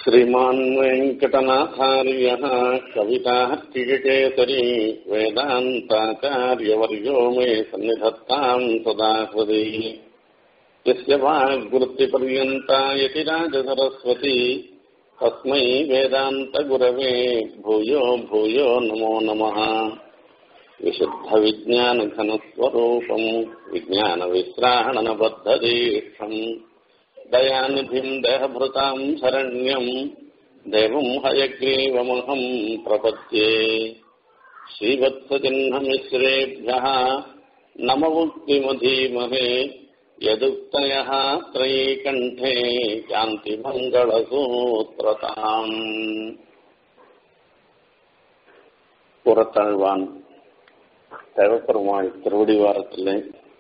श्रीमान् वेङ्कटनाथार्यः कवितार्किकेसरी वेदान्ताचार्यवर्यो मे सन्निधत्ताम् सदा हृदि यस्य वाग्वृत्तिपर्यन्ता यतिराजसरस्वती तस्मै वेदान्तगुरवे भूयो भूयो नमो नमः विशुद्धविज्ञानघनस्वरूपम् विज्ञानविश्राहणनबद्धदीक्षम् दयानिधिम् देहभृताम् शरण्यम् देवम् हयग्रीवमहम् प्रपद्ये श्रीवत्सचिह्नमिश्रेभ्यः नममुक्तिमधीमहे यदुक्तयः त्रयीकण्ठे शान्तिमङ्गलसूत्रताम् புறத்தாழ்வான் தேவப்பெருமாள் திருவடிவாரத்திலே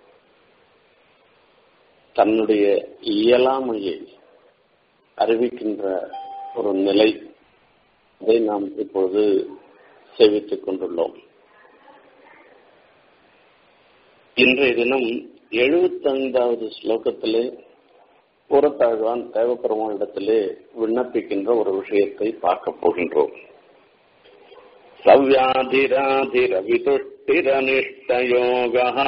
தன்னுடைய இயலாமையை அறிவிக்கின்ற ஒரு நிலை அதை நாம் இப்பொழுது சேவித்துக் கொண்டுள்ளோம் இன்றைய தினம் எழுபத்தைந்தாவது ஸ்லோகத்திலே புறத்தாழ்வான் தேவப்பெருமானிடத்திலே விண்ணப்பிக்கின்ற ஒரு விஷயத்தை பார்க்க போகின்றோம் सव्याधिराधिरवितुष्टिरनिष्टयोगः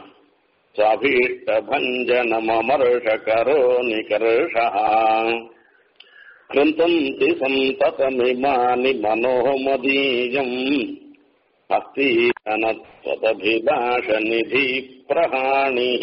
स्वाभीष्टभञ्जनममर्षकरो निकर्षः कृन्तन्ति सन्ततमिमानि मनोमदीयम् हस्तीनत्वदभिलाषनिधिप्रहाणिः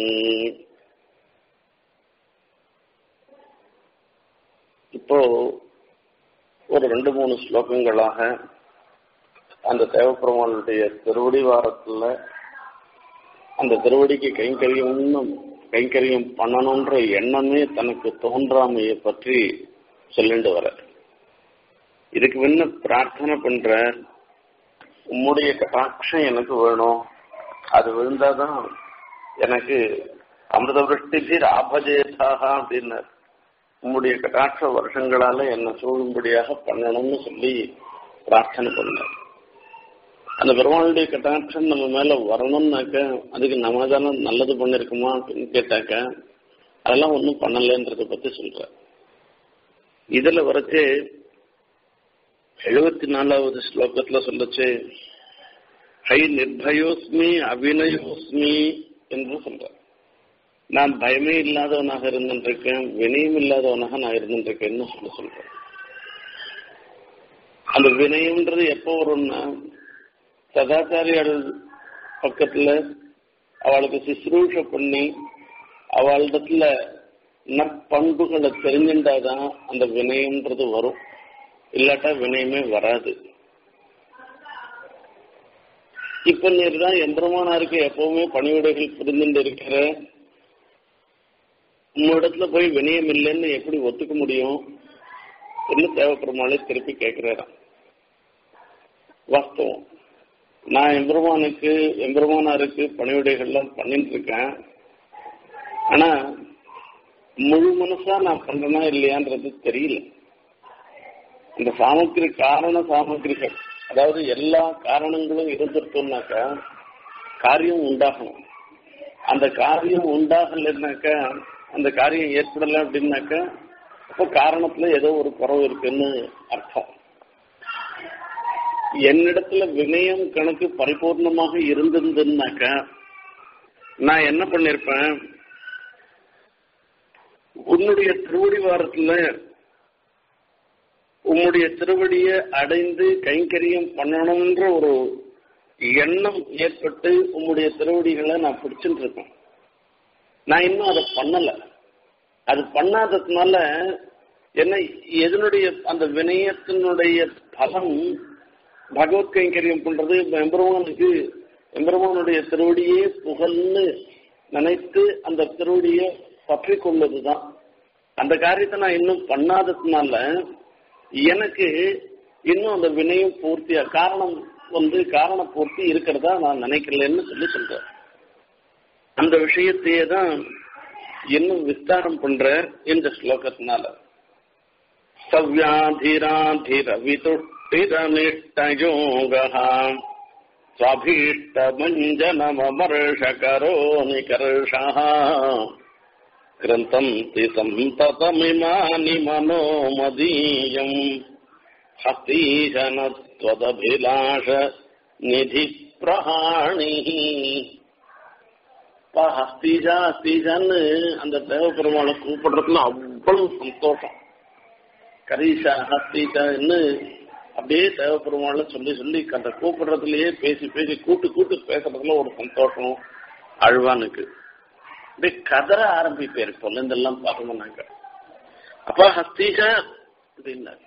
இப்போ ஒரு ரெண்டு மூணு ஸ்லோகங்களாக அந்த தேவப்பெருமானுடைய திருவடி வாரத்துல அந்த திருவடிக்கு கைங்கரியம் கைங்கரியம் பண்ணணுன்ற எண்ணமே தனக்கு தோன்றாமைய பற்றி சொல்லிட்டு வர இதுக்கு முன்ன பிரார்த்தனை பண்ற உம்முடைய கட்டாட்சம் எனக்கு வேணும் அது விழுந்தாதான் எனக்கு அமிர்த விருஷ்டி ஆபஜேதாக அப்படின்னார் உம்முடைய கட்டாட்ச வருஷங்களால என்னை சூழும்படியாக பண்ணணும்னு சொல்லி பிரார்த்தனை பண்ணார் அந்த பெருமாளுடைய கட்டாட்சம் நம்ம மேல வரணும்னாக்க அதுக்கு நம்ம தானே நல்லது பண்ணிருக்குமா அப்படின்னு கேட்டாக்க அதெல்லாம் ஒன்றும் பண்ணலன்றத பத்தி சொல்ற இதுல வரைச்சு எழுபத்தி நாலாவது ஸ்லோகத்துல சொல்லச்சு ஹை நிர்பயோஸ்மி அபிநயோஸ்மி என்று சொல்ற நான் பயமே இல்லாதவனாக இருந்துருக்கேன் வினயம் இல்லாதவனாக நான் இருந்துருக்கேன்னு சொல்ல சொல்றேன் அந்த வினயம்ன்றது எப்போ வரும்னா சதாச்சாரியால் பக்கத்துல அவளுக்கு சிசுரூஷ பண்ணி அவளிடத்துல நற்பண்புகளை தெரிஞ்சுட்டாதான் அந்த வினயம்ன்றது வரும் இல்லாட்டா வினயமே வராது இப்ப நீர் தான் எந்திரமானாருக்கு எப்பவுமே பணிவிடைகள் புரிந்துட்டு இருக்கிற உங்களிடத்துல போய் வினயம் இல்லைன்னு எப்படி ஒத்துக்க முடியும் என்ன தேவைப்படுமாலே திருப்பி கேட்கிறாராம் வாஸ்தவம் நான் எம்பெருமானுக்கு எம்பெருமானாருக்கு பணிவிடைகள்லாம் பண்ணிட்டு இருக்கேன் ஆனா முழு மனசா நான் பண்றேனா இல்லையான்றது தெரியல இந்த சாமக்கிரி காரண சாமக்கிரிகள் அதாவது எல்லா காரணங்களும் இருந்துட்டோம்னாக்கா காரியம் உண்டாகணும் அந்த காரியம் உண்டாகலைன்னாக்கா அந்த காரியம் ஏற்படலை அப்படின்னாக்கா அப்போ காரணத்துல ஏதோ ஒரு குறவு இருக்குன்னு அர்த்தம் என்னிடத்துல வினயம் கணக்கு பரிபூர்ணமாக இருந்திருந்ததுனாக்கா நான் என்ன பண்ணிருப்பேன் உன்னுடைய திருவடி வாரத்துல உன்னுடைய திருவடியை அடைந்து கைங்கரியம் பண்ணணும்ன்ற ஒரு எண்ணம் ஏற்பட்டு உன்னுடைய திருவடிகளை நான் பிடிச்சிட்டு இருக்கேன் நான் இன்னும் அதை பண்ணல அது பண்ணாததுனால என்ன எதனுடைய அந்த வினயத்தினுடைய பலம் பகவத் கைங்கரியம் பண்றது எம்பெருமானுக்கு எம்பெருமானுடைய திருவடியே புகழ்னு நினைத்து அந்த திருவடியை பற்றி கொள்வதுதான் அந்த காரியத்தை நான் இன்னும் பண்ணாததுனால எனக்கு இன்னும் அந்த வினையும் பூர்த்தியா காரணம் வந்து காரண பூர்த்தி இருக்கிறதா நான் நினைக்கலன்னு சொல்லி சொல்றேன் அந்த விஷயத்தையே தான் இன்னும் விஸ்தாரம் பண்ற இந்த ஸ்லோகத்தினால சவ்யாதிராதிரவிதுஷ்டிரனிஷ்டயோகः स्वाभीष्टभञ्जनममर्षकरो निकर्षः கிரந்தந்தி சந்ததமிமானி மனோமதீயம் ஹஸ்தீசனத்வதபிலாஷ நிதி பிரஹாணி ஹஸ்தீஜா ஹஸ்தீஜான்னு அந்த தேவபெருமாளை கூப்பிடுறதுல அவ்வளவு சந்தோஷம் கரீஷா ஹஸ்தீஜான்னு அப்படியே தேவபெருமாள சொல்லி சொல்லி அந்த கூப்பிடுறதுலயே பேசி பேசி கூட்டு கூட்டு பேசுறதுல ஒரு சந்தோஷம் அழ்வானுக்கு அப்படியே கதற ஆரம்பிப்பேர் பொல்லந்தெல்லாம் பார்த்தோம்னாக்க அப்பா ஹஸ்தீஷா அப்படின்னாரு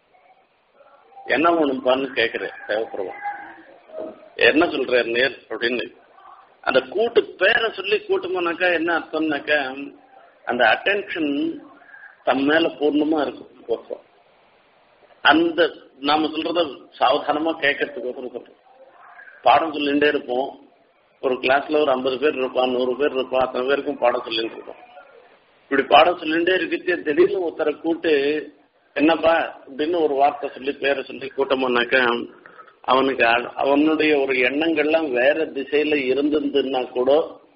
என்ன வேணும்பான்னு கேக்குறேன் தேவபெருமான் என்ன சொல்றாரு நேர் அப்படின்னு அந்த கூட்டு பேரை சொல்லி கூட்டமானாக்கா என்ன அர்த்தம்னாக்கா அந்த அட்டென்ஷன் தம் மேல பூர்ணமா இருக்கும் அந்த நாம சொல்றத சாவதானமா கேட்கறதுக்கோசரம் சொல்றோம் பாடம் சொல்லிகிட்டே இருப்போம் ஒரு கிளாஸ்ல ஒரு ஐம்பது பேர் இருப்பான் நூறு பேர் இருப்பான் அத்தனை பேருக்கும் பாடம் சொல்லிட்டு இருப்போம் இப்படி பாடம் சொல்லிகிட்டே இருக்கிறது திடீர்னு ஒருத்தரை கூட்டு என்னப்பா அப்படின்னு ஒரு வார்த்தை சொல்லி பேரை சொல்லி கூட்டமானாக்க அவனுக்கு அவனுடைய ஒரு எண்ணங்கள்லாம் வேற திசையில இருந்திருந்துன்னா கூட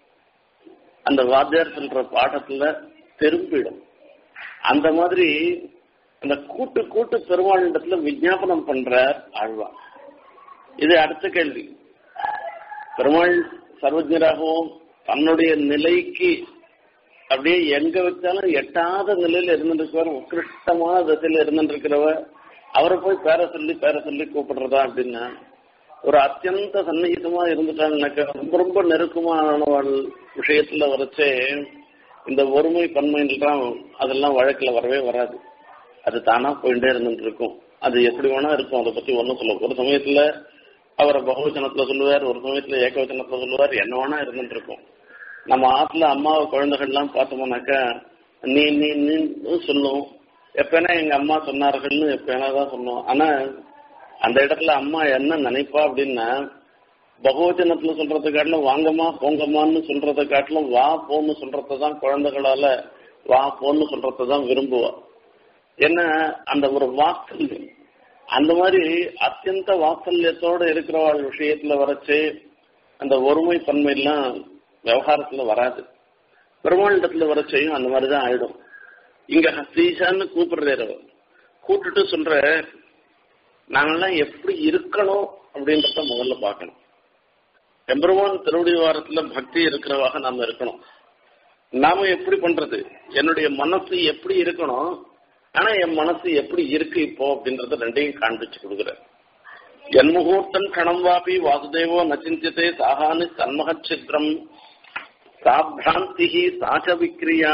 அந்த வாத்தியார் சொல்ற பாடத்துல திரும்பிடும் அந்த மாதிரி அந்த கூட்டு கூட்டு பெருமாளிடத்துல விஜாபனம் பண்ற ஆழ்வா இது அடுத்த கேள்வி பெருமாள் சர்வஜராகவும் தன்னுடைய நிலைக்கு அப்படியே எங்க வச்சாலும் எட்டாத நிலையில இருந்துருக்கிறவர் உத்கிருஷ்டமான திசையில இருந்துருக்கிறவ அவரை போய் பேர சொல்லி பேர சொல்லி கூப்பிடுறதா அப்படின்னா ஒரு அத்தியந்த சந்நிகிதமா இருந்துட்டாங்கனாக்கா ரொம்ப ரொம்ப நெருக்கமானவள் விஷயத்துல வரைச்சே இந்த ஒருமை பன்மைன்றான் அதெல்லாம் வழக்குல வரவே வராது அது தானா போயிட்டே இருந்துட்டு இருக்கும் அது எப்படி வேணா இருக்கும் அதை பத்தி ஒன்றும் சொல்ல ஒரு சமயத்துல அவரை பகுவச்சனத்துல சொல்லுவார் ஒரு சமயத்துல ஏகவச்சனத்துல சொல்லுவார் என்ன வேணா இருந்துட்டு இருக்கும் நம்ம ஆத்துல அம்மாவை குழந்தைகள்லாம் பார்த்தோம்னாக்கா நீ நீ நீ சொல்லும் எப்பனா எங்க அம்மா சொன்னார்கள்னு எப்பனா தான் சொன்னோம் ஆனா அந்த இடத்துல அம்மா என்ன நினைப்பா அப்படின்னா பகவச்சனத்துல சொல்றதை காட்டிலும் வாங்கம்மா போங்கம்மான்னு சொல்றதை காட்டிலும் வா போன்னு சொல்றதை தான் குழந்தைகளால வா போன்னு சொல்றதை தான் விரும்புவா என்ன அந்த ஒரு வாத்சல்யம் அந்த மாதிரி அத்தியந்த வாத்சல்யத்தோட இருக்கிறவாள் விஷயத்துல வரைச்சு அந்த ஒருமை பன்மையெல்லாம் விவகாரத்துல வராது பெருமாளிடத்துல வரைச்சையும் அந்த மாதிரிதான் ஆயிடும் இங்க ஹஸ்தீஷான்னு கூப்பிடுறாரு கூப்பிட்டுட்டு சொல்ற நாங்கெல்லாம் எப்படி இருக்கணும் அப்படின்றத முதல்ல பார்க்கணும் எம்பெருமான் திருவடி வாரத்துல பக்தி இருக்கிறவாக நாம இருக்கணும் நாம எப்படி பண்றது என்னுடைய மனசு எப்படி இருக்கணும் ஆனா என் மனசு எப்படி இருக்கு இப்போ அப்படின்றத ரெண்டையும் காண்பிச்சு கொடுக்குற என் முகூர்த்தம் கணம் வாபி வாசுதேவோ நச்சிந்தியதே சாகானு தன்மகச்சித்ரம் சாபிராந்தி சாச்ச விக்ரியா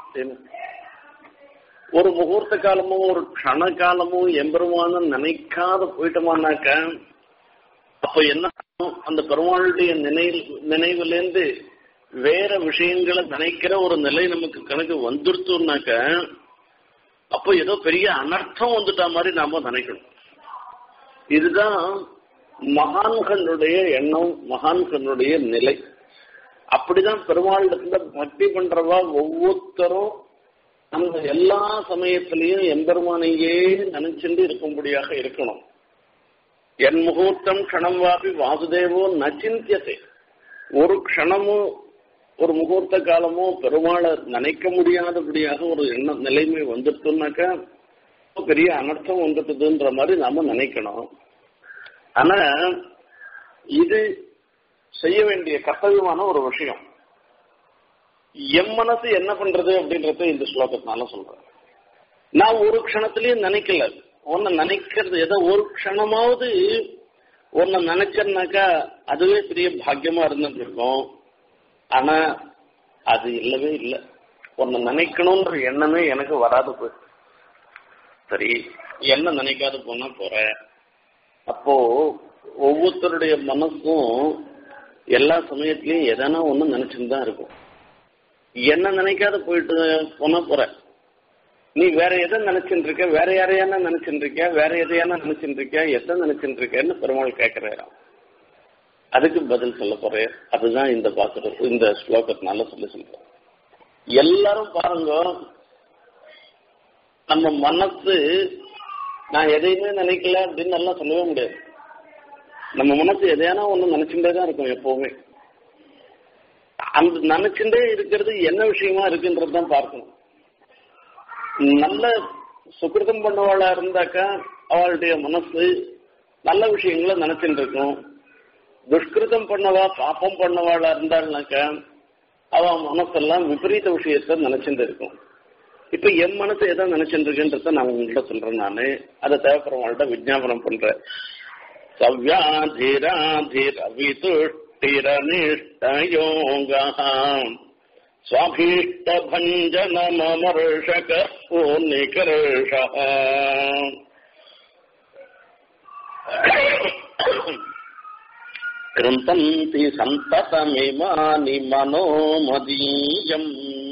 ஒரு முகூர்த்த காலமும் ஒரு க்ஷண காலமும் எம்பெருமான நினைக்காத போயிட்டோமானாக்க அப்ப என்ன அந்த பெருமாளுடைய நினைவு நினைவுலேருந்து வேற விஷயங்களை நினைக்கிற ஒரு நிலை நமக்கு கணக்கு வந்துருத்தோம்னாக்க அப்போ ஏதோ பெரிய அனர்த்தம் வந்துட்டா மாதிரி நாம நினைக்கணும் இதுதான் மகான்களுடைய எண்ணம் மகான்களுடைய நிலை அப்படிதான் பெருமாளிடத்துல பக்தி பண்றவா ஒவ்வொருத்தரும் அந்த எல்லா சமயத்திலையும் எம்பெருமானையே நினைச்சுட்டு இருக்கும்படியாக இருக்கணும் என் முகூர்த்தம் க்ஷணம் வாபி வாசுதேவோ நச்சிந்தியத்தை ஒரு க்ஷணமும் ஒரு முகூர்த்த காலமோ பெருமாளை நினைக்க முடியாதபடியாக ஒரு எண்ண நிலைமை வந்துட்டுனாக்கா பெரிய அனர்த்தம் வந்துட்டுதுன்ற மாதிரி நாம நினைக்கணும் ஆனா இது செய்ய வேண்டிய கர்த்தவியமான ஒரு விஷயம் என் மனசு என்ன பண்றது அப்படின்றத இந்த ஸ்லோகத்தினால சொல்றேன் நான் ஒரு க்ஷணத்திலயும் நினைக்கல உன்னை நினைக்கிறது ஏதோ ஒரு க்ஷணமாவது உன்னை நினைச்சேன்னாக்கா அதுவே பெரிய பாக்கியமா இருந்துட்டு இருக்கும் ஆனா அது இல்லவே இல்லை உன்னை நினைக்கணும்ன்ற எண்ணமே எனக்கு வராது போய் சரி என்ன நினைக்காத போனா போற அப்போ ஒவ்வொருத்தருடைய மனசும் எல்லா சமயத்திலயும் எதனா ஒண்ணு நினைச்சுட்டு தான் இருக்கும் என்ன நினைக்காத போயிட்டு போனா போற நீ வேற எதை நினைச்சுட்டு இருக்க வேற யாரையான நினைச்சுட்டு இருக்க வேற எதையான நினைச்சுட்டு இருக்க எதை நினைச்சுட்டு இருக்கேன்னு பெருமாள் கேட்கிறாராம் அதுக்கு பதில் சொல்ல போறேன் அதுதான் இந்த பாசுரம் இந்த ஸ்லோகத்தினால சொல்லி சொல்றேன் எல்லாரும் பாருங்க நம்ம மனசு நான் எதையுமே நினைக்கல அப்படின்னு எல்லாம் சொல்லவே முடியாது நம்ம மனசு எதையானா ஒண்ணு நினைச்சுட்டே தான் இருக்கும் எப்பவுமே அந்த நினைச்சுட்டே இருக்கிறது என்ன விஷயமா இருக்குன்றது தான் பார்க்கணும் நல்ல சுக்கிருதம் பண்ணவாளா இருந்தாக்கா அவளுடைய மனசு நல்ல விஷயங்களை நினைச்சுட்டு இருக்கும் துஷ்கிருதம் பண்ணவா பாப்பம் பண்ணவாளா இருந்தாள்னாக்கா அவ மனசெல்லாம் விபரீத விஷயத்த நினைச்சுட்டு இருக்கும் இப்ப என் மனசு எதை நினைச்சுட்டு இருக்குன்றத நான் உங்கள்கிட்ட சொல்றேன் நானு அதை தேவைப்படுறவங்கள்ட்ட விஜாபனம் பண்றேன் சவ்யாதிராதிர விதுஷ்டிரனிஷ்டயோகா स्वाभीष्टभञ्जनममर्षक निकर्षः कृन्तन्ति சந்ததமிமானி மனோமதீயம்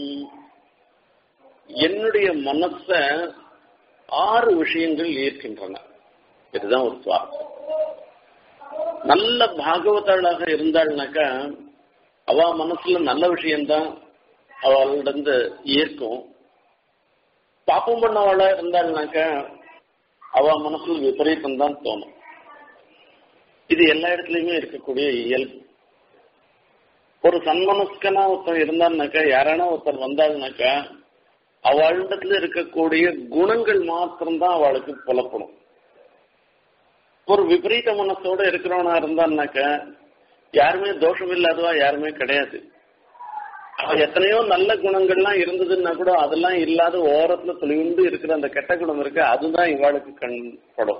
என்னுடைய மனச ஆறு விஷயங்கள் ஈர்க்கின்றன இதுதான் ஒரு சுவாசம் நல்ல பாகவதாளாக இருந்தாள்னாக்கா அவ மனசுல நல்ல விஷயம்தான் அவளிடம் ஈர்க்கும் பாப்பம் பண்ணவளா இருந்தாள்னாக்கா அவ மனசுல விபரீதம் தான் தோணும் இது எல்லா இடத்துலயுமே இருக்கக்கூடிய இயல்பு ஒரு சன்மனஸ்கனா ஒருத்தன் இருந்தான்னாக்கா யாரானா ஒருத்தர் வந்தாள்னாக்கா அவளிடத்துல இருக்கக்கூடிய குணங்கள் மாத்திரம்தான் அவளுக்கு புலப்படும் ஒரு விபரீத மனசோட இருக்கிறவனா இருந்தான்னாக்கா யாருமே தோஷம் இல்லாதவா யாருமே கிடையாது அவ எத்தனையோ நல்ல குணங்கள்லாம் இருந்ததுன்னா கூட அதெல்லாம் இல்லாத ஓரத்துல துளிவுண்டு இருக்கிற அந்த கெட்ட குணம் இருக்கு அதுதான் இவாளுக்கு கண் படும்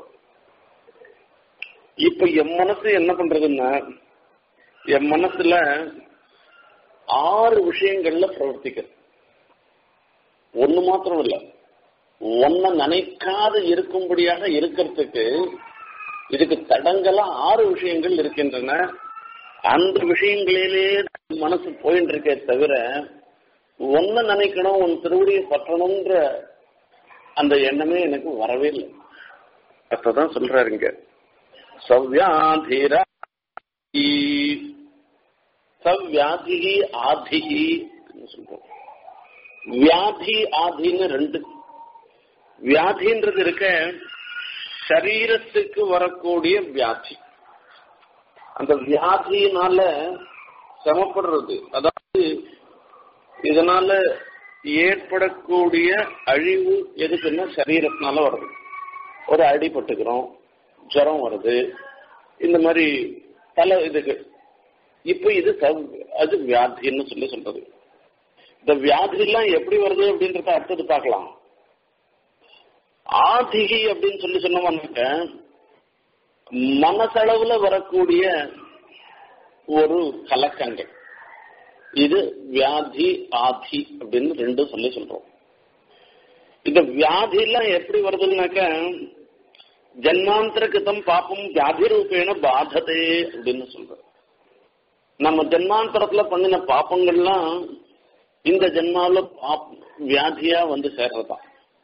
இப்ப என் மனசு என்ன பண்றதுன்னா என் மனசுல ஆறு விஷயங்கள்ல பிரவர்த்திக்கிறது ஒண்ணு மாத்திரம் இல்ல ஒன்ன நினைக்காத இருக்கும்படியாக இருக்கிறதுக்கு இதுக்கு தடங்களா ஆறு விஷயங்கள் இருக்கின்றன அந்த விஷயங்களிலே மனசு போயிட்டு இருக்கே தவிர ஒன்ன நினைக்கணும் உன் திருவடியை பற்றணும்ன்ற அந்த எண்ணமே எனக்கு வரவே இல்லை அப்பதான் சொல்றாரு இங்க சவ்யாதிரா சவ்யாதிகி ஆதிகி சொல்றோம் வியாதி ஆதின்னு ரெண்டு வியாதின்றது இருக்க சரீரத்துக்கு வரக்கூடிய வியாதி அந்த வியாதியினால சிரமப்படுறது அதாவது இதனால ஏற்படக்கூடிய அழிவு எதுக்குன்னா சரீரத்தினால வருது ஒரு அடிபட்டுக்கிறோம் ஜுரம் வருது இந்த மாதிரி பல இதுக்கு இப்ப இது அது வியாதின்னு சொல்லி சொல்றது இந்த வியாதி எல்லாம் எப்படி வருது அப்படின்றத அடுத்தது பார்க்கலாம் ஆதிகி அப்படின்னு சொல்லி சொன்னோம்னாக்க மனசளவுல வரக்கூடிய ஒரு கலக்கங்கள் இது வியாதி ஆதி அப்படின்னு ரெண்டும் சொல்லி சொல்றோம் இந்த வியாதி எல்லாம் எப்படி வருதுன்னாக்க ஜன்மாந்தர கிருத்தம் பாப்பம் வியாதி ரூபேன பாததே அப்படின்னு சொல்ற நம்ம ஜன்மாந்தரத்துல பண்ணின பாப்பங்கள்லாம் இந்த ஜென்மாவில வியாதியா வந்து சேர்றதான்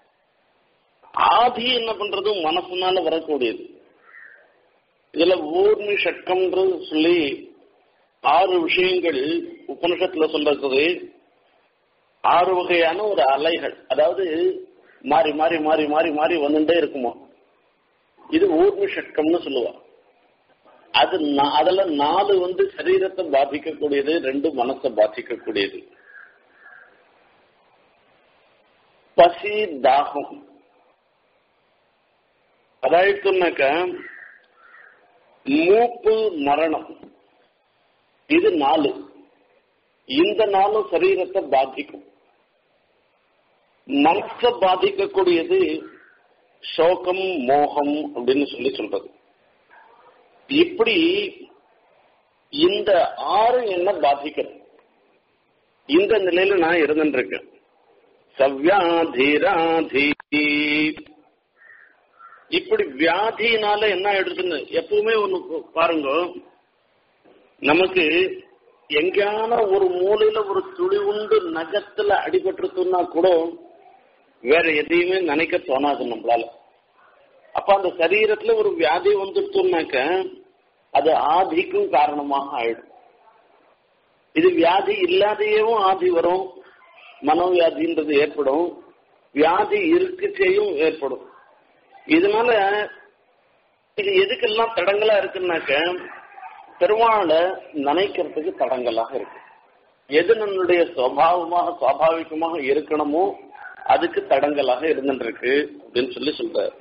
ஆதி என்ன பண்றது மனசுனால வரக்கூடியது இதுல ஊர்மி ஷட்கம்ன்று சொல்லி ஆறு விஷயங்கள் உபனிஷத்துல சொல்றது ஆறு வகையான ஒரு அலைகள் அதாவது மாறி மாறி மாறி மாறி மாறி வந்துட்டே இருக்குமா இது ஊர்மி ஷட்கம்னு சொல்லுவா அது அதுல நாலு வந்து சரீரத்தை பாதிக்கக்கூடியது ரெண்டு மனசை பாதிக்கக்கூடியது பசி தாகம் அதாயிட்டுனாக்க மூப்பு மரணம் இது நாலு இந்த நாளும் சரீரத்தை பாதிக்கும் மனச பாதிக்கக்கூடியது சோகம் மோகம் அப்படின்னு சொல்லி சொல்றது இப்படி இந்த ஆறு என்ன பாதிக்கிறது இந்த நிலையில நான் இருந்துருக்கேன் சவ்யாதிராதி இப்படி வியாதினால என்ன எடுத்துன்னு எப்பவுமே ஒண்ணு பாருங்க நமக்கு எங்கேயான ஒரு மூலையில ஒரு துளி உண்டு நகத்துல அடிபட்டுருக்குன்னா கூட வேற எதையுமே நினைக்க தோணாது நம்மளால அப்ப அந்த சரீரத்துல ஒரு வியாதி வந்துட்டோம்னாக்க அது ஆதிக்கும் காரணமாக ஆயிடும் இது வியாதி இல்லாதையவும் ஆதி வரும் மனோவியாதின்றது ஏற்படும் வியாதி இருக்குச்சேயும் ஏற்படும் இதனால இது எதுக்கெல்லாம் தடங்களா இருக்குன்னாக்க பெருமாளை நினைக்கிறதுக்கு தடங்களாக இருக்கு எது நம்மளுடைய சுவாவமாக சுவாபாவிகமாக இருக்கணுமோ அதுக்கு தடங்கலாக இருந்துருக்கு அப்படின்னு சொல்லி சொல்றாரு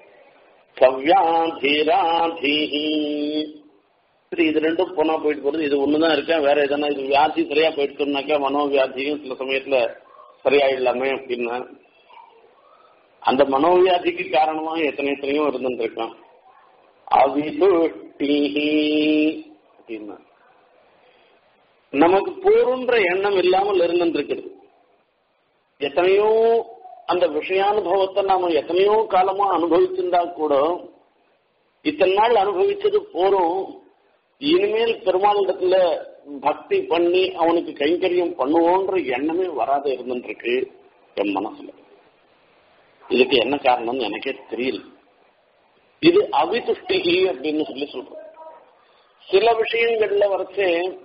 சவ்யாதீராதீஹி சரி இது ரெண்டும் போனா போயிட்டு போறது இது ஒண்ணுதான் இருக்கேன் வேற எதனா இது வியாதி சரியா போயிட்டுனாக்கா மனோவியாதியும் சில சமயத்துல சரியாயிடலாமே அப்படின்னா அந்த மனோவியாதிக்கு காரணமாக எத்தனை எத்தனையோ இருந்துருக்கான் அவிதுஷ்டிஹி அப்படின்னா நமக்கு போருன்ற எண்ணம் இல்லாமல் இருந்துருக்கிறது எத்தனையோ அந்த விஷயானுபவத்தை நாம எத்தனையோ காலமா அனுபவிச்சிருந்தா கூட இத்தனை நாள் அனுபவிச்சது போறோம் இனிமேல் பெருமாளிடத்துல பக்தி பண்ணி அவனுக்கு கைங்கரியம் பண்ணுவோன்ற எண்ணமே வராத இருந்துருக்கு என் மனசுல இதுக்கு என்ன காரணம்னு எனக்கே தெரியல இது அவிதுஷ்டிகி அப்படின்னு சொல்லி சொல்றோம் சில விஷயங்கள்ல வரைச்சே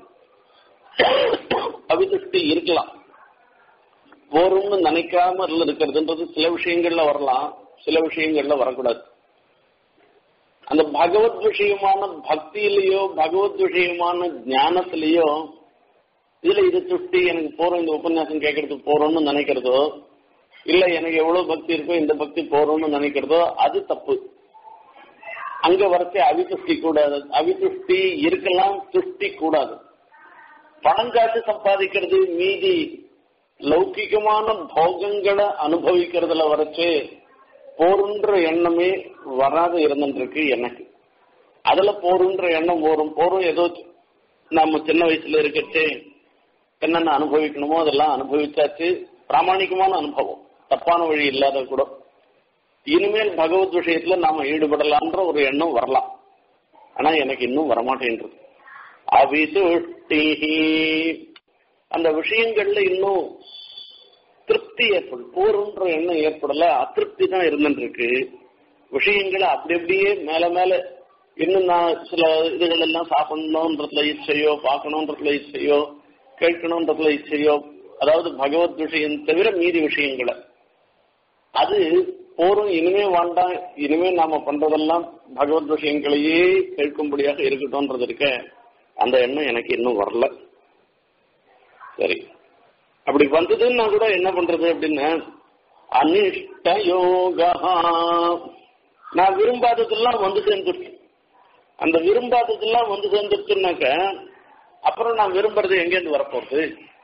அவிதுஷ்டி இருக்கலாம் போரும்னு நினைக்காம இருக்கிறதுன்றது சில விஷயங்கள்ல வரலாம் சில விஷயங்கள்ல வரக்கூடாது அந்த பகவத் விஷயமான பக்தியிலேயோ பகவத் விஷயமான ஞானத்திலேயோ இதுல இது துஷ்டி எனக்கு போறோம் இந்த உபன்யாசம் கேட்கறதுக்கு போறோம்னு நினைக்கிறதோ இல்ல எனக்கு எவ்வளவு பக்தி இருக்கோ இந்த பக்தி போறோம்னு நினைக்கிறதோ அது தப்பு அங்க வரச்சே அவிதுஷ்டி கூடாது அவிதுஷ்டி இருக்கலாம் துஷ்டி கூடாது பணம் காசு சம்பாதிக்கிறது மீதி லௌகிகமான போகங்களை அனுபவிக்கிறதுல வரைச்சு போருன்ற எண்ணமே வராத இருந்துருக்கு எனக்கு அதுல போருன்ற எண்ணம் போரும் போரும் ஏதோ நம்ம சின்ன வயசுல இருக்கச்சு என்னென்ன அனுபவிக்கணுமோ அதெல்லாம் அனுபவிச்சாச்சு பிராமணிகமான அனுபவம் தப்பான வழி இல்லாத கூட இனிமேல் பகவத் விஷயத்துல நாம ஈடுபடலான்ற ஒரு எண்ணம் வரலாம் ஆனா எனக்கு இன்னும் வரமாட்டேன்றது அவிதுஷ்டிஹி அந்த விஷயங்கள்ல இன்னும் திருப்தி ஏற்படும் போருன்ற எண்ணம் ஏற்படல அதிருப்தி தான் இருந்துருக்கு விஷயங்களை அப்படி அப்படியே மேல மேல இன்னும் நான் சில இதுகள் எல்லாம் சாப்பிடணுன்றதுல இச்சையோ பார்க்கணுன்றதுல இச்சையோ கேட்கணுன்றதுல இச்சையோ அதாவது பகவத் விஷயம் தவிர மீதி விஷயங்களை அது போரும் இனிமே வேண்டாம் இனிமே நாம பண்றதெல்லாம் பகவத் விஷயங்களையே கேட்கும்படியாக இருக்கட்டும்ன்றது இருக்க அந்த எண்ணம் எனக்கு இன்னும் வரல சரி அப்படி வந்ததுன்னா கூட என்ன பண்றது அப்படின்னா அனிஷ்ட யோகா நான் விரும்பாததெல்லாம் வந்து சேர்ந்துருச்சு அந்த விரும்பாததெல்லாம் வந்து சேர்ந்துருச்சுனாக்க அப்புறம் நான் விரும்புறது எங்கேருந்து வரப்போகுது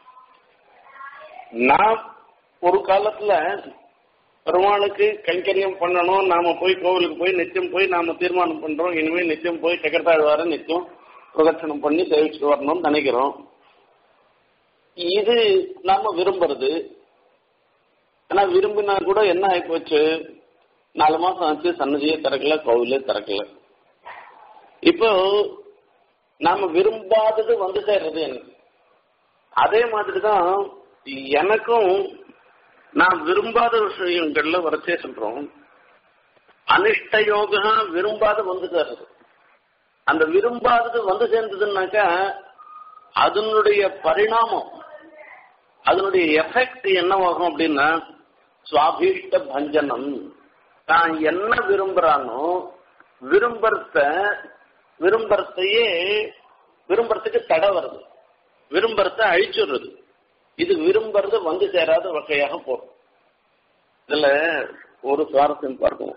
நான் ஒரு காலத்துல பெருமாளுக்கு கைங்கரியம் பண்ணணும் நாம போய் கோவிலுக்கு போய் நித்தியம் போய் நாம தீர்மானம் பண்றோம் இனிமேல் நித்தியம் போய் சக்கரத்தாழ்வார நித்தியம் பிரதட்சணம் பண்ணி சேவிச்சுட்டு வரணும்னு நினைக்கிறோம் இது நாம விரும்புறது ஆனா விரும்பினா கூட என்ன ஆகி போச்சு நாலு மாசம் ஆச்சு சன்னதியே திறக்கல கோவிலே திறக்கல இப்போ நாம விரும்பாதது வந்து சேர்றது எனக்கு அதே மாதிரிதான் எனக்கும் நான் விரும்பாத விஷயங்கள்ல வரச்சே சொல்றோம் அனிஷ்ட யோகா விரும்பாத வந்து சேர்றது அந்த விரும்பாதது வந்து சேர்ந்ததுன்னாக்கா அதனுடைய பரிணாமம் அதனுடைய எஃபெக்ட் என்னவாகும் அப்படின்னா சுவாபீஷ்ட பஞ்சனம் தான் என்ன விரும்புறானோ விரும்புறத விரும்புறதையே விரும்புறதுக்கு தடை வருது விரும்புறத அழிச்சுடுறது இது விரும்புறது வந்து சேராத வகையாக போகும் இதுல ஒரு சுவாரஸ்யம் பார்க்கணும்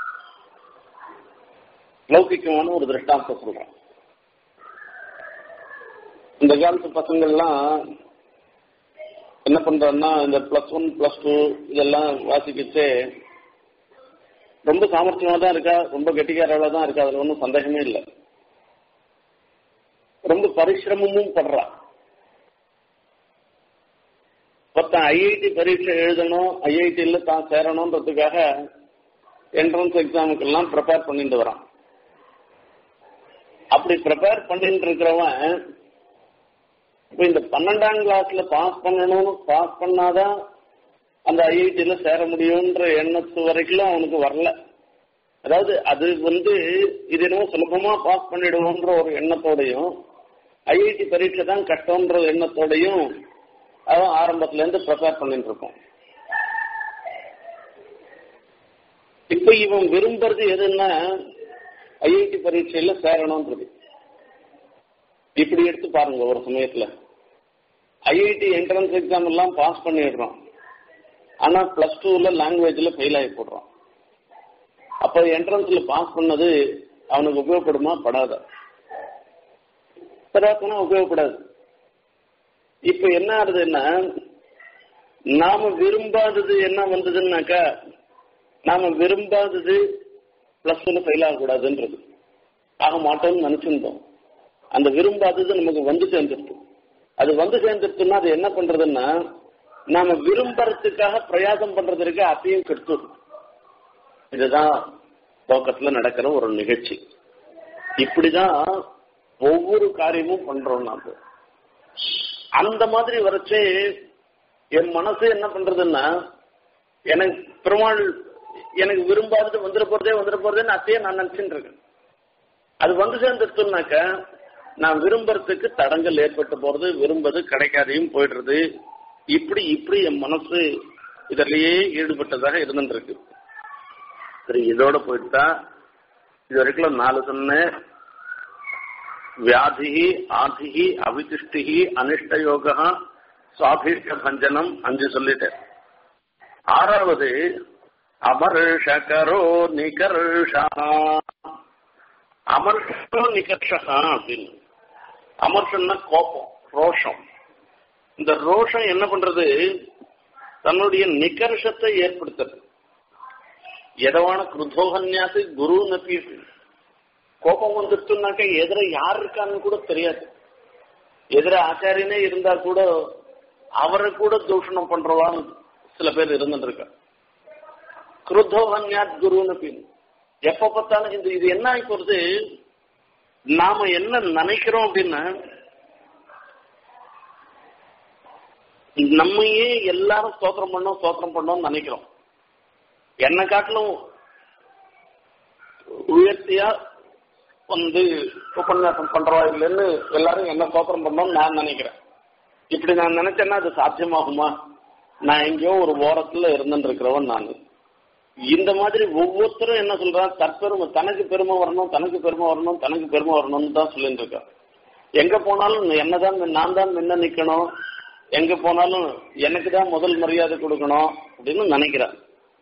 லௌகிக்கமான ஒரு திருஷ்டாந்தம் சொல்றேன் இந்த காலத்து பசங்கள்லாம் என்ன பண்றாங்கன்னா இந்த பிளஸ் ஒன் பிளஸ் டூ இதெல்லாம் வாசிக்கிச்சு ரொம்ப சாமர்த்தியமா தான் இருக்கா ரொம்ப கெட்டிக்காரவா தான் இருக்கா அதுல ஒன்றும் சந்தேகமே இல்லை ரொம்ப பரிசிரமமும் படுறா ஒருத்தன் ஐஐடி பரீட்சை எழுதணும் ஐஐடியில் தான் சேரணுன்றதுக்காக என்ட்ரன்ஸ் எக்ஸாமுக்கெல்லாம் ப்ரிப்பேர் பண்ணிட்டு வரான் அப்படி ப்ரிப்பேர் பண்ணிட்டு இருக்கிறவன் இப்போ இந்த பன்னெண்டாம் கிளாஸ்ல பாஸ் பண்ணணும்னு பாஸ் பண்ணாதான் அந்த ஐஐடியில சேர முடியும்ன்ற எண்ணத்து வரைக்கும் அவனுக்கு வரல அதாவது அது வந்து இது என்னமோ சுலபமா பாஸ் பண்ணிடுவோன்ற ஒரு எண்ணத்தோடையும் ஐஐடி பரீட்சை தான் கஷ்டம்ன்ற எண்ணத்தோடையும் அவன் ஆரம்பத்துல இருந்து ப்ரிப்பேர் பண்ணிட்டு இருப்பான் இப்ப இவன் விரும்புறது எதுன்னா ஐஐடி பரீட்சையில சேரணும்ன்றது இப்படி எடுத்து பாருங்க ஒரு சமயத்துல ஐஐடி என்ட்ரன்ஸ் எக்ஸாம் எல்லாம் பாஸ் பண்ணிடுறோம் ஆனா பிளஸ் டூல லாங்குவேஜ்ல ஃபெயில் ஆகி போடுறோம் அப்ப என்ட்ரன்ஸ்ல பாஸ் பண்ணது அவனுக்கு உபயோகப்படுமா படாதா சராசனா உபயோகப்படாது இப்ப என்ன ஆகுதுன்னா நாம விரும்பாதது என்ன வந்ததுன்னாக்கா நாம விரும்பாதது பிளஸ் ஒன்னு ஃபெயில் ஆகக்கூடாதுன்றது ஆக மாட்டோம்னு நினைச்சிருந்தோம் அந்த விரும்பாதது நமக்கு வந்து சேர்ந்துருச்சு அது வந்து சேர்ந்துருச்சுன்னா அது என்ன பண்றதுன்னா நாம விரும்புறதுக்காக பிரயாசம் பண்றதுக்கு அப்பயும் கெடுத்துடும் இதுதான் லோக்கத்துல நடக்கிற ஒரு நிகழ்ச்சி இப்படிதான் ஒவ்வொரு காரியமும் பண்றோம் நாம அந்த மாதிரி வரைச்சே என் மனசு என்ன பண்றதுன்னா எனக்கு பெருமாள் எனக்கு விரும்பாதது வந்துட போறதே வந்துட போறதேன்னு அத்தையே நான் நினைச்சுட்டு இருக்கேன் அது வந்து சேர்ந்துருச்சுனாக்க நான் விரும்புறதுக்கு தடங்கள் ஏற்பட்டு போறது விரும்பது கிடைக்காதையும் போயிடுறது இப்படி இப்படி என் மனசு இதிலேயே ஈடுபட்டதாக இருந்துருக்கு சரி இதோட போயிட்டா இது வரைக்கும் நாலு சொன்னேன் வியாதி ஆதி அவிதிஷ்டி அனிஷ்ட யோகா சுவாபீஷ்ட பஞ்சனம் அஞ்சு சொல்லிட்டேன் ஆறாவது அமர்ஷகரோ நிகர்ஷா அமர்ஷோ நிகர்ஷா அப்படின்னு அமர்ஷன்னா கோபம் ரோஷம் இந்த ரோஷம் என்ன பண்றது தன்னுடைய நிகர்ஷத்தை ஏற்படுத்துறது எதவான குருதோகன்யாசு குரு நப்பீட்டு கோபம் வந்துட்டுனாக்க எதிர யார் இருக்கான்னு கூட தெரியாது எதிர ஆச்சாரியனே இருந்தா கூட அவரை கூட தூஷணம் பண்றவான்னு சில பேர் இருந்துருக்கா குருதோகன்யாத் குருன்னு பின் எப்ப பார்த்தாலும் இந்த இது என்ன ஆகி போறது நாம என்ன நினைக்கிறோம் அப்படின்னா நம்மையே எல்லாரும் ஸ்தோத்திரம் பண்ணோம் ஸ்தோத்திரம் பண்ணோம்னு நினைக்கிறோம் என்ன காட்டிலும் உயர்த்தியா வந்து உபன்யாசம் பண்றவா இல்லைன்னு எல்லாரும் என்ன ஸ்தோத்திரம் பண்ணோம்னு நான் நினைக்கிறேன் இப்படி நான் நினைச்சேன்னா அது சாத்தியமாகுமா நான் எங்கேயோ ஒரு ஓரத்துல இருந்துட்டு இருக்கிறவன் நான் இந்த மாதிரி ஒவ்வொருத்தரும் என்ன சொல்றான் தற்பெருமை தனக்கு பெருமை வரணும் தனக்கு பெருமை வரணும் தனக்கு பெருமை வரணும்னு தான் சொல்லிட்டு இருக்கா எங்க போனாலும் என்னதான் நான் தான் முன்ன நிக்கணும் எங்க போனாலும் எனக்கு தான் முதல் மரியாதை கொடுக்கணும் அப்படின்னு நினைக்கிறான்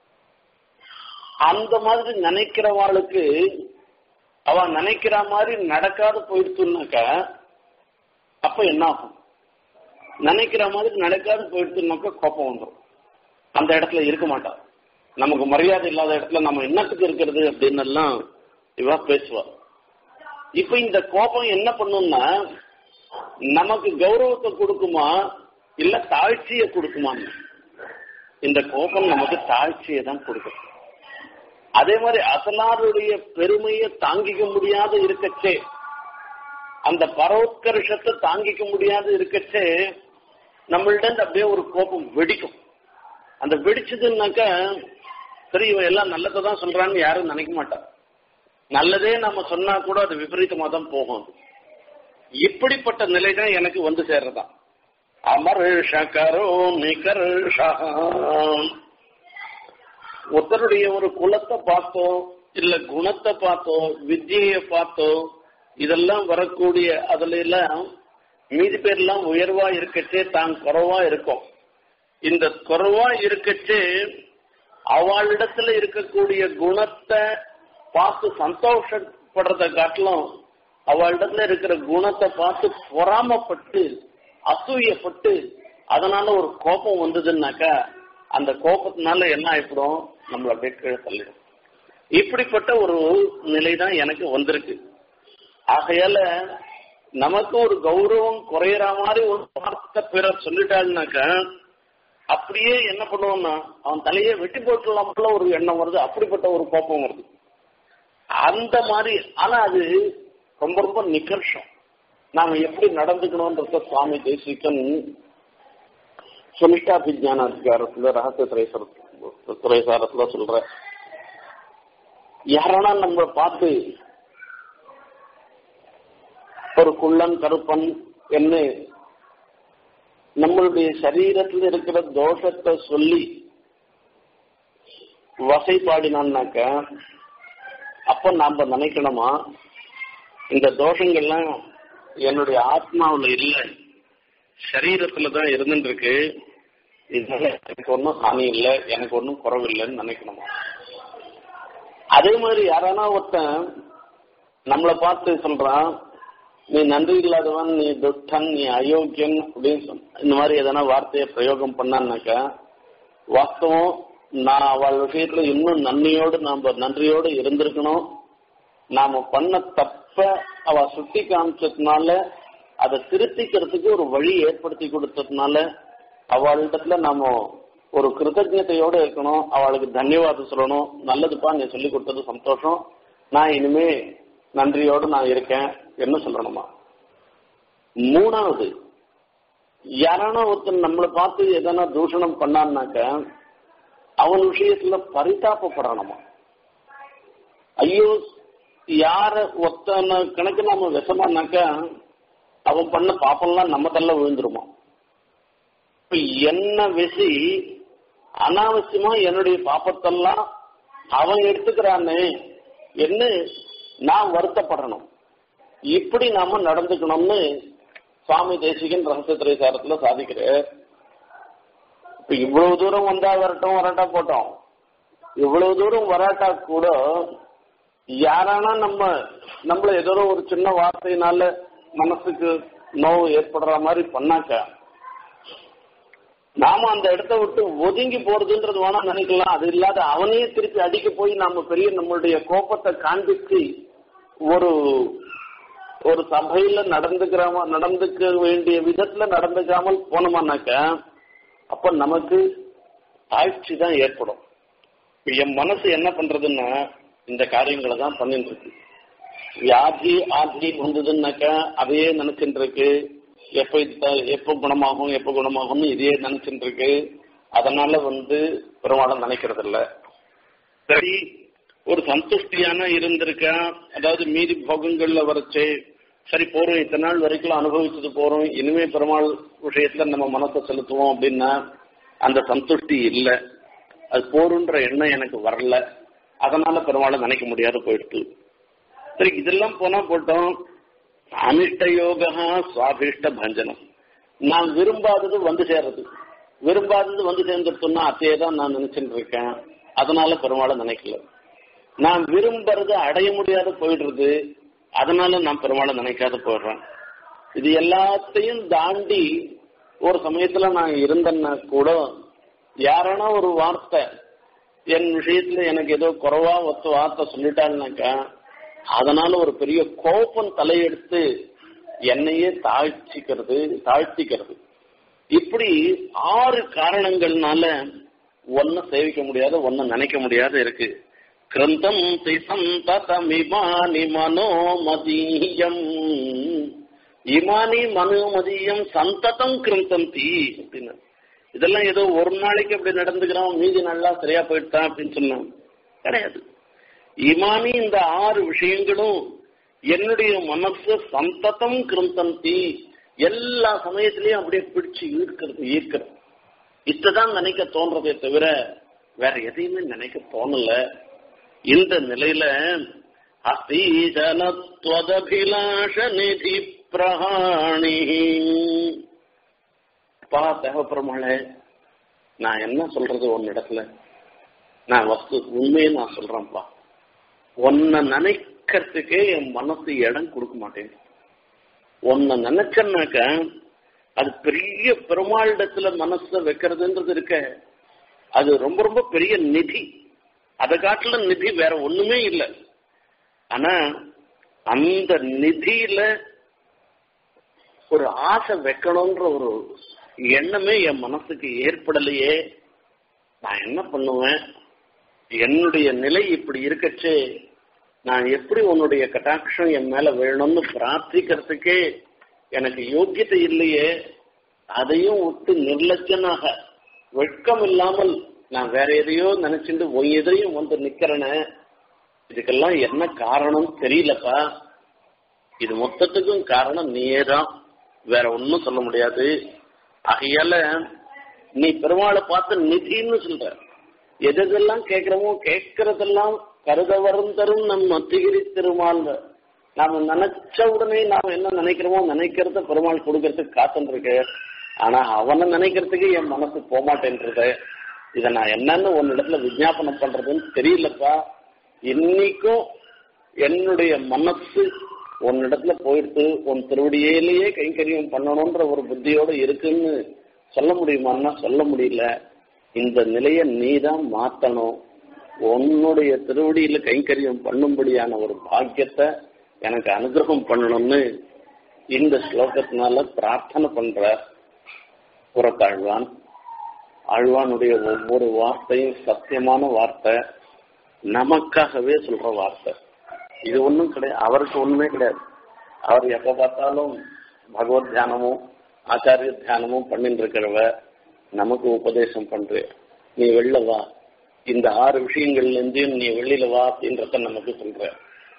அந்த மாதிரி நினைக்கிறவாளுக்கு அவ நினைக்கிற மாதிரி நடக்காத போயிடுச்சுனாக்க அப்ப என்ன ஆகும் நினைக்கிற மாதிரி நடக்காது போயிடுச்சுனாக்க கோபம் வந்துடும் அந்த இடத்துல இருக்க மாட்டான் நமக்கு மரியாதை இல்லாத இடத்துல நம்ம என்னத்துக்கு இருக்கிறது அப்படின்னு எல்லாம் இவ பேசுவா இப்ப இந்த கோபம் என்ன பண்ணும்னா நமக்கு கௌரவத்தை கொடுக்குமா இல்ல தாழ்ச்சியை கொடுக்குமா இந்த கோபம் நமக்கு தாழ்ச்சியை தான் கொடுக்கும் அதே மாதிரி அசலாருடைய பெருமையை தாங்கிக்க முடியாத இருக்கச்சே அந்த பரோத்கர்ஷத்தை தாங்கிக்க முடியாத இருக்கச்சே நம்மள்ட அப்படியே ஒரு கோபம் வெடிக்கும் அந்த வெடிச்சதுன்னாக்க சரி இவன் எல்லாம் நல்லதை தான் சொல்றான்னு யாரும் நினைக்க மாட்டான் நல்லதே நம்ம சொன்னா கூட அது விபரீதமா தான் போகும் இப்படிப்பட்ட நிலை தான் எனக்கு வந்து சேர்றதான் அமர்ஷகரோ நிகர்ஷா ஒருத்தருடைய ஒரு குலத்தை பார்த்தோ இல்ல குணத்தை பார்த்தோ வித்தியை பார்த்தோ இதெல்லாம் வரக்கூடிய அதுல எல்லாம் மீதி பேர்லாம் உயர்வா இருக்கச்சே தான் குறைவா இருக்கும் இந்த குறைவா இருக்கச்சே அவளிடத்துல இருக்கக்கூடிய குணத்தை பார்த்து சந்தோஷப்படுறத காட்டிலும் அவளிடத்துல இருக்கிற குணத்தை பார்த்து பொறாமப்பட்டு அசூயப்பட்டு அதனால ஒரு கோபம் வந்ததுன்னாக்கா அந்த கோபத்தினால என்ன ஆயிப்படும் நம்மள அப்படியே கீழே தள்ளிடும் இப்படிப்பட்ட ஒரு நிலை தான் எனக்கு வந்திருக்கு ஆகையால நமக்கு ஒரு கௌரவம் குறையிற மாதிரி ஒரு வார்த்தை பிறர் சொல்லிட்டாள்னாக்க அப்படியே என்ன பண்ணுவோம்னா அவன் தலையே வெட்டி போட்டுலாம் போல ஒரு எண்ணம் வருது அப்படிப்பட்ட ஒரு கோபம் வருது அந்த மாதிரி ஆனா அது ரொம்ப ரொம்ப நிகர்ஷம் நாம எப்படி நடந்துக்கணும்ன்றத சுவாமி தேசிகன் சுனிஷ்டாபிஜான அதிகாரத்துல ரகசிய துறைசார துறைசாரத்துல சொல்ற யாரானா நம்ம பார்த்து ஒரு குள்ளன் கருப்பன் என்ன நம்மளுடைய சரீரத்தில் இருக்கிற தோஷத்தை சொல்லி வசைப்பாடினான்னாக்க அப்ப நாம நினைக்கணுமா இந்த தோஷங்கள்லாம் என்னுடைய ஆத்மாவில் இல்லை சரீரத்துல தான் இருந்துட்டு இருக்கு இதனால எனக்கு ஒன்றும் ஹானி இல்லை எனக்கு ஒன்றும் குறவில்லைன்னு நினைக்கணுமா அதே மாதிரி யாரானா ஒருத்தன் நம்மளை பார்த்து சொல்றான் நீ நன்றி இல்லாதவன் நீ துஷ்டன் நீ அயோக்கியன் அப்படின்னு சொல் இந்த மாதிரி எதனா வார்த்தையை பிரயோகம் பண்ணான்னாக்கா வாஸ்தவம் நான் அவள் விஷயத்துல இன்னும் நன்றியோடு நாம நன்றியோடு இருந்திருக்கணும் நாம பண்ண தப்ப அவ சுட்டி காமிச்சதுனால அதை திருத்திக்கிறதுக்கு ஒரு வழி ஏற்படுத்தி கொடுத்ததுனால அவளிடத்துல நாம ஒரு கிருத்தஜதையோட இருக்கணும் அவளுக்கு தன்யவாதம் சொல்லணும் நல்லதுப்பா நீ சொல்லி கொடுத்தது சந்தோஷம் நான் இனிமே நன்றியோடு நான் இருக்கேன் என்ன சொல்லணுமா மூணாவது யாரான ஒருத்தன் நம்மளை பார்த்து எதனா தூஷணம் பண்ணான்னாக்க அவன் விஷயத்துல பரிதாபப்படணுமா ஐயோ யார ஒத்தன கணக்கு நாம விஷமானாக்கா அவன் பண்ண பாப்பம்லாம் நம்ம தள்ள விழுந்துருமா இப்ப என்ன விசி அனாவசியமா என்னுடைய பாப்பத்தெல்லாம் அவன் எடுத்துக்கிறானே என்ன நான் வருத்தப்படணும் இப்படி நாம நடந்துக்கணும்னு சுவாமி தேசிகன் ரகசியத்துறை சாரத்துல சாதிக்கிறார் இப்ப இவ்வளவு தூரம் வந்தா வரட்டும் வரட்டா போட்டோம் இவ்வளவு தூரம் வராட்டா கூட யாரானா நம்ம நம்மள ஏதோ ஒரு சின்ன வார்த்தையினால மனசுக்கு நோவு ஏற்படுற மாதிரி பண்ணாக்கா நாம அந்த இடத்த விட்டு ஒதுங்கி போறதுன்றது வேணா நினைக்கலாம் அது இல்லாத அவனையே திருப்பி அடிக்க போய் நாம பெரிய நம்மளுடைய கோபத்தை காண்பிச்சு ஒரு ஒரு சபையில நடந்துக்கிறோமா நடந்துக்க வேண்டிய விதத்துல நடந்துக்காமல் போனோமானாக்க அப்ப நமக்கு தாழ்ச்சி தான் ஏற்படும் என் மனசு என்ன பண்றதுன்னா இந்த காரியங்களை தான் பண்ணிட்டு இருக்கு வியாதி ஆதி வந்ததுன்னாக்கா அதையே நினைச்சுட்டு இருக்கு எப்ப எப்ப குணமாகும் எப்ப குணமாகும்னு இதையே நினைச்சுட்டு இருக்கு அதனால வந்து பெரும்பாலும் நினைக்கிறது இல்ல சரி ஒரு சந்துஷ்டியான இருந்திருக்கா அதாவது மீதி போகங்கள்ல வரைச்சு சரி போறோம் இத்தனை நாள் வரைக்கும் அனுபவிச்சது போறோம் இனிமே பெருமாள் விஷயத்துல நம்ம மனசை செலுத்துவோம் அப்படின்னா அந்த சந்துஷ்டி இல்லை அது போருன்ற எண்ணம் எனக்கு வரல அதனால பெருமாளை நினைக்க முடியாது போயிடுத்து சரி இதெல்லாம் போனா போட்டோம் அனிஷ்ட யோகா சுவாபிஷ்ட பஞ்சனம் நான் விரும்பாதது வந்து சேர்றது விரும்பாதது வந்து சேர்ந்துருத்தோம்னா அத்தையே தான் நான் நினைச்சுட்டு இருக்கேன் அதனால பெருமாளை நினைக்கல நான் விரும்புறது அடைய முடியாத போயிடுறது அதனால நான் பெருமாளை நினைக்காத போயிடுறேன் இது எல்லாத்தையும் தாண்டி ஒரு சமயத்துல நான் இருந்தேன்னா கூட யாரானா ஒரு வார்த்தை என் விஷயத்துல எனக்கு ஏதோ குறைவா ஒத்த வார்த்தை சொல்லிட்டாங்கனாக்கா அதனால ஒரு பெரிய கோபம் தலையெடுத்து என்னையே தாழ்ச்சிக்கிறது தாழ்த்திக்கிறது இப்படி ஆறு காரணங்கள்னால ஒன்ன சேவிக்க முடியாத ஒன்ன நினைக்க முடியாத இருக்கு கிரந்தம் சந்ததமிமானி மனோமதீயம் இமானி மனோமதீயம் சந்ததம் கிருந்தந்தி அப்படின்னு இதெல்லாம் ஏதோ ஒரு நாளைக்கு அப்படி நடந்துக்கிறோம் மீதி நல்லா சரியா போயிட்டான் அப்படின்னு சொன்னான் கிடையாது இமானி இந்த ஆறு விஷயங்களும் என்னுடைய மனசு சந்ததம் கிருந்தந்தி எல்லா சமயத்திலையும் அப்படியே பிடிச்சு ஈர்க்கிறது ஈர்க்கிறது இஷ்டதான் நினைக்க தோன்றதே தவிர வேற எதையுமே நினைக்க தோணல இந்த நிலையில அசீஜனத்வதபிலாஷ நிதி பிரஹாணி பா தேவப்பெருமாளே நான் என்ன சொல்றது உன் இடத்துல நான் வஸ்து உண்மையை நான் சொல்றேன்ப்பா உன்னை நினைக்கிறதுக்கே என் மனசு இடம் கொடுக்க மாட்டேன் உன்னை நினைச்சனாக்க அது பெரிய பெருமாளிடத்துல மனசை வைக்கிறதுன்றது இருக்க அது ரொம்ப ரொம்ப பெரிய நிதி அதை காட்டுல நிதி வேற ஒண்ணுமே இல்லை ஆனா அந்த நிதியில ஒரு ஆசை வைக்கணும்ன்ற ஒரு எண்ணமே என் மனசுக்கு ஏற்படலையே நான் என்ன பண்ணுவேன் என்னுடைய நிலை இப்படி இருக்கச்சே நான் எப்படி உன்னுடைய கட்டாட்சம் என் மேல வேணும்னு பிரார்த்திக்கிறதுக்கே எனக்கு யோக்கியத்தை இல்லையே அதையும் விட்டு நிர்லட்சனாக வெட்கம் இல்லாமல் நான் வேற எதையோ நினைச்சிட்டு உன் எதையும் வந்து நிக்கிறேன்னு இதுக்கெல்லாம் என்ன காரணம் தெரியலப்பா இது மொத்தத்துக்கும் காரணம் நீயே தான் வேற ஒன்னும் சொல்ல முடியாது ஆகையால நீ பெருமாளை பார்த்து நிதின்னு சொல்ற எதெல்லாம் கேட்கிறோமோ கேட்கறதெல்லாம் கருத வரும் தரும் நம் மத்திகிரி திருமால் நாம நினைச்ச உடனே நாம என்ன நினைக்கிறோமோ நினைக்கிறத பெருமாள் கொடுக்கறதுக்கு காத்துன்னு இருக்கு ஆனா அவனை நினைக்கிறதுக்கு என் மனசு போமாட்டேன்றது இதை நான் என்னன்னு ஒரு இடத்துல விஜாபனம் பண்றதுன்னு தெரியலப்பா இன்னைக்கும் என்னுடைய மனசு உன்னிடத்துல போயிடுத்து உன் திருவடியிலேயே கைங்கரியம் பண்ணணும்ன்ற ஒரு புத்தியோட இருக்குன்னு சொல்ல முடியுமான்னா சொல்ல முடியல இந்த நிலையை நீ தான் மாத்தணும் உன்னுடைய திருவடியில கைங்கரியம் பண்ணும்படியான ஒரு பாக்கியத்தை எனக்கு அனுகிரகம் பண்ணணும்னு இந்த ஸ்லோகத்தினால பிரார்த்தனை பண்ற புறத்தாழ்வான் ஆழ்வானுடைய ஒவ்வொரு வார்த்தையும் சத்தியமான வார்த்தை நமக்காகவே சொல்ற வார்த்தை இது ஒன்றும் கிடையாது அவருக்கு ஒண்ணுமே கிடையாது அவர் எப்ப பார்த்தாலும் பகவத் தியானமும் ஆச்சாரிய தியானமும் பண்ணிட்டு இருக்கிறவ நமக்கு உபதேசம் பண்ற நீ வெளில வா இந்த ஆறு விஷயங்கள்ல இருந்தும் நீ வெளியில வா அப்படின்றத நமக்கு சொல்ற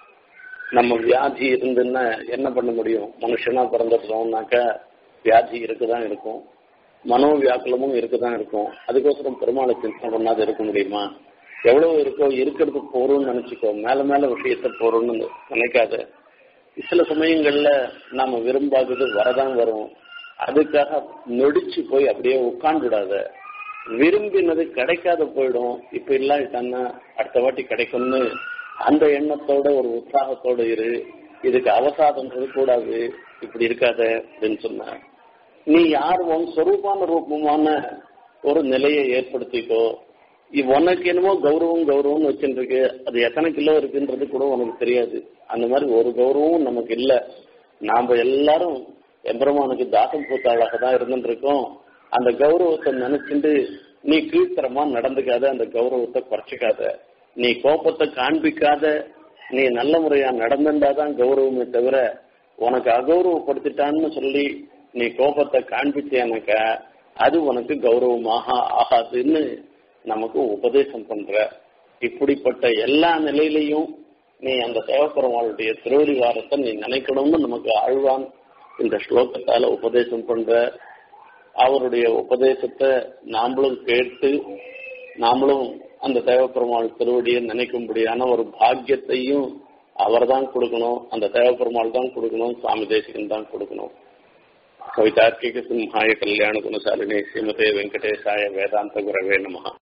நம்ம வியாதி இருந்துன்னா என்ன பண்ண முடியும் மனுஷனா பிறந்துட்டோம்னாக்கா வியாதி இருக்குதான் இருக்கும் மனோ வியாக்குலமும் இருக்குதான் இருக்கும் அதுக்கோசரம் பெருமாளை சிந்தனை பண்ணாத இருக்க முடியுமா எவ்வளவு இருக்கோ இருக்கிறது போறோம்னு நினைச்சுக்கோ மேல மேல விஷயத்த போறோம்னு நினைக்காத சில சமயங்கள்ல நாம விரும்பாதது வரதான் வரும் அதுக்காக நொடிச்சு போய் அப்படியே உட்காந்துடாத விரும்பினது கிடைக்காத போயிடும் இப்ப இல்லாட்டான்னா அடுத்த வாட்டி கிடைக்கும்னு அந்த எண்ணத்தோட ஒரு உற்சாகத்தோட இரு இதுக்கு அவசாதம்ன்றது கூடாது இப்படி இருக்காத அப்படின்னு சொன்ன நீ யார் உன் சொரூபான ரூபமான ஒரு நிலையை ஏற்படுத்திக்கோ உனக்கு என்னமோ கௌரவம் கௌரவம்னு வச்சுட்டு இருக்கு அது எத்தனை கிலோ இருக்குன்றது கூட உனக்கு தெரியாது அந்த மாதிரி ஒரு கௌரவமும் நமக்கு இல்ல நாம எல்லாரும் எம்பெருமானுக்கு தாசம் பூத்தாளாக தான் இருந்துட்டு இருக்கோம் அந்த கௌரவத்தை நினைச்சுட்டு நீ கீழ்த்தரமா நடந்துக்காத அந்த கௌரவத்தை குறைச்சிக்காத நீ கோபத்தை காண்பிக்காத நீ நல்ல முறையா நடந்துட்டாதான் கௌரவமே தவிர உனக்கு அகௌரவப்படுத்திட்டான்னு சொல்லி நீ கோபத்தை காண்பிச்சேனாக்க அது உனக்கு கௌரவமாக ஆகாதுன்னு நமக்கு உபதேசம் பண்ற இப்படிப்பட்ட எல்லா நிலையிலையும் நீ அந்த தேவப்பெருமாளுடைய திருவடிவாரத்தை நீ நினைக்கணும்னு நமக்கு ஆழ்வான் இந்த ஸ்லோகத்தால உபதேசம் பண்ற அவருடைய உபதேசத்தை நாமளும் கேட்டு நாமளும் அந்த தேவப்பெருமாள் திருவடியை நினைக்கும்படியான ஒரு பாக்கியத்தையும் அவர் தான் கொடுக்கணும் அந்த தேவப்பெருமாள் தான் கொடுக்கணும் சுவாமி தேசிகன் தான் கொடுக்கணும் கவிதார்க்கிக சிம்ஹாய கல்யாண குணசாலினே ஸ்ரீமதே வெங்கடேசாய வேதாந்த குரவே நமஹா